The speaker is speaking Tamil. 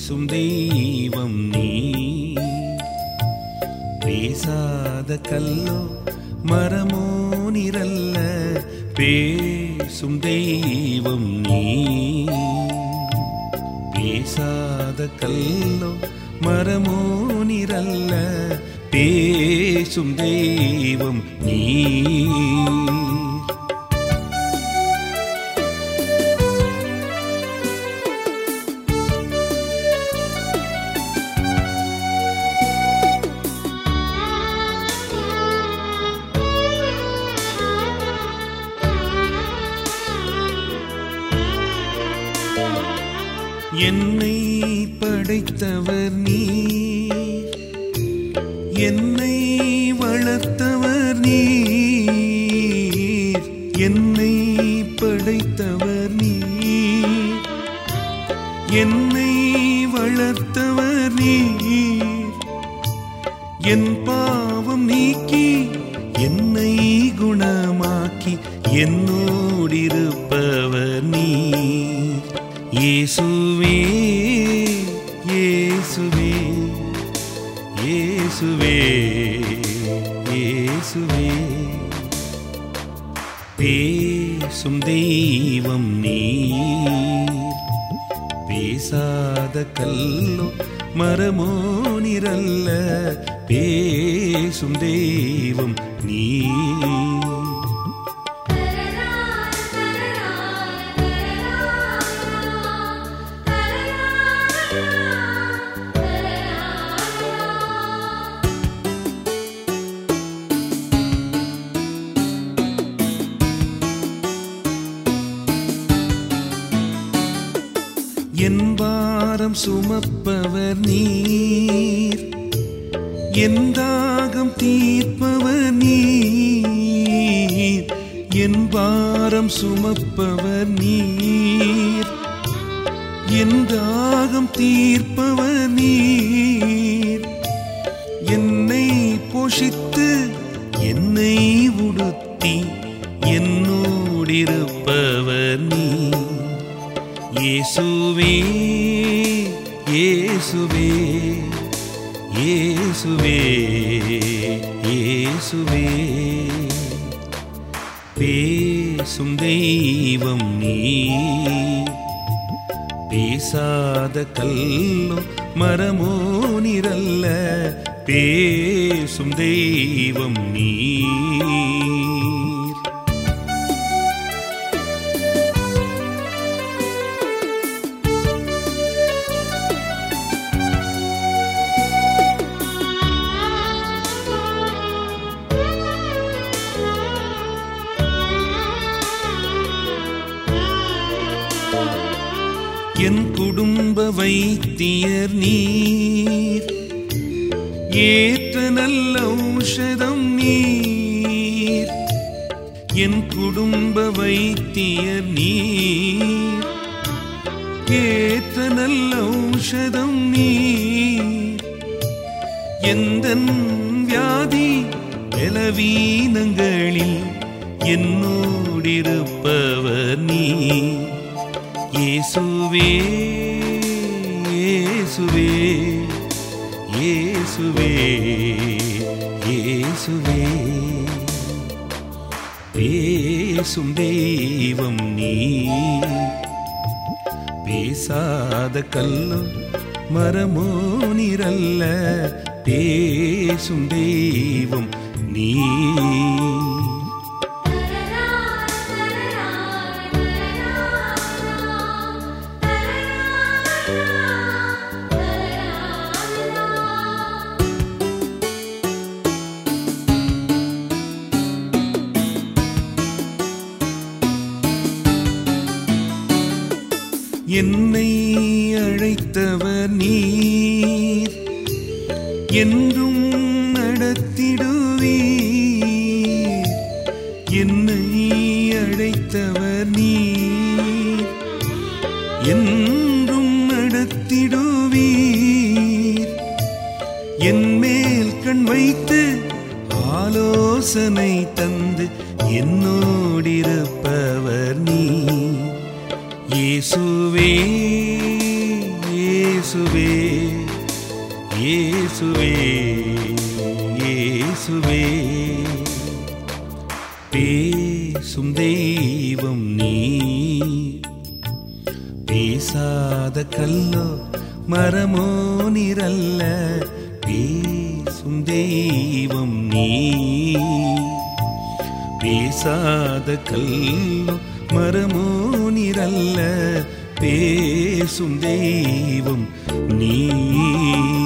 பேசும் தெய்வம் நீ பேசாத கல்லோ மரமோ நிரல்ல பேசும் தெய்வம் நீ பேசாத கல்லோ மரமோ நிரல்ல பேசும் தெய்வம் நீ என்னை படைத்தவர் நீர் என்னை வளர்த்தவர் நீர் என்னை படைத்தவர் நீர் என்னை வளர்த்தவர் நீர் என் பாவம் நீக்கி என்னை குணமாக்கி என்னோடிருப்பவர் நீர் இயேசுவே இயேசுவே இயேசுவே இயேசுவே பேசும் தெய்வம் நீர் பேசாத கல்லோ மரமோ நிரல்ல பேசும் தெய்வம் நீர் என் பாரம் சுமப்பவர் நீர் என் தாகம் தீர்ப்பவர் நீர் என் பாரம் சுமப்பவர் நீர் என் தாகம் தீர்ப்பவர் நீர் என்னை போஷித்து என்னை உடுத்தி என்னோடிருப்பவர் நீர் இயேசுவே இயேசுவே இயேசுவே இயேசுவே பேசும் தெய்வம் நீ பேசாத கல்லோ மரமோ நிரல்ல பேசும் தெய்வம் நீர் என் குடும்ப வைத்தியர் நீர் ஏற்ற நல்ல ஔஷதம் நீர் என் குடும்ப வைத்தியர் நீர் ஏற்ற நல்ல ஔஷதம் நீர் எந்த வியாதி பலவீனங்களில் என்னோடிருப்பவர் நீர் இயேசுவே இயேசுவே இயேசுவே இயேசுவே பேசும் தெய்வம் நீ பேசாத கல்லோ மரமோ நிரல்ல பேசும் தெய்வம் நீ என்னை அழைத்தவர் நீர் என்றும் நடத்திடுவீர் என்னை அழைத்தவர் நீர் என்றும் நடத்திடுவீர் என் மேல் கண் வைத்து ஆலோசனை தந்து என்னோடிருப்பவர் நீ இயேசுவே இயேசுவே இயேசுவே இயேசுவே பேசும் தெய்வம் நீ பேசாத கல்லோ மரமோ நிரல்ல பேசும் தெய்வம் நீ பேசாத கல்லோ மரமோ நிரல்ல பேசும் தெய்வம் நீ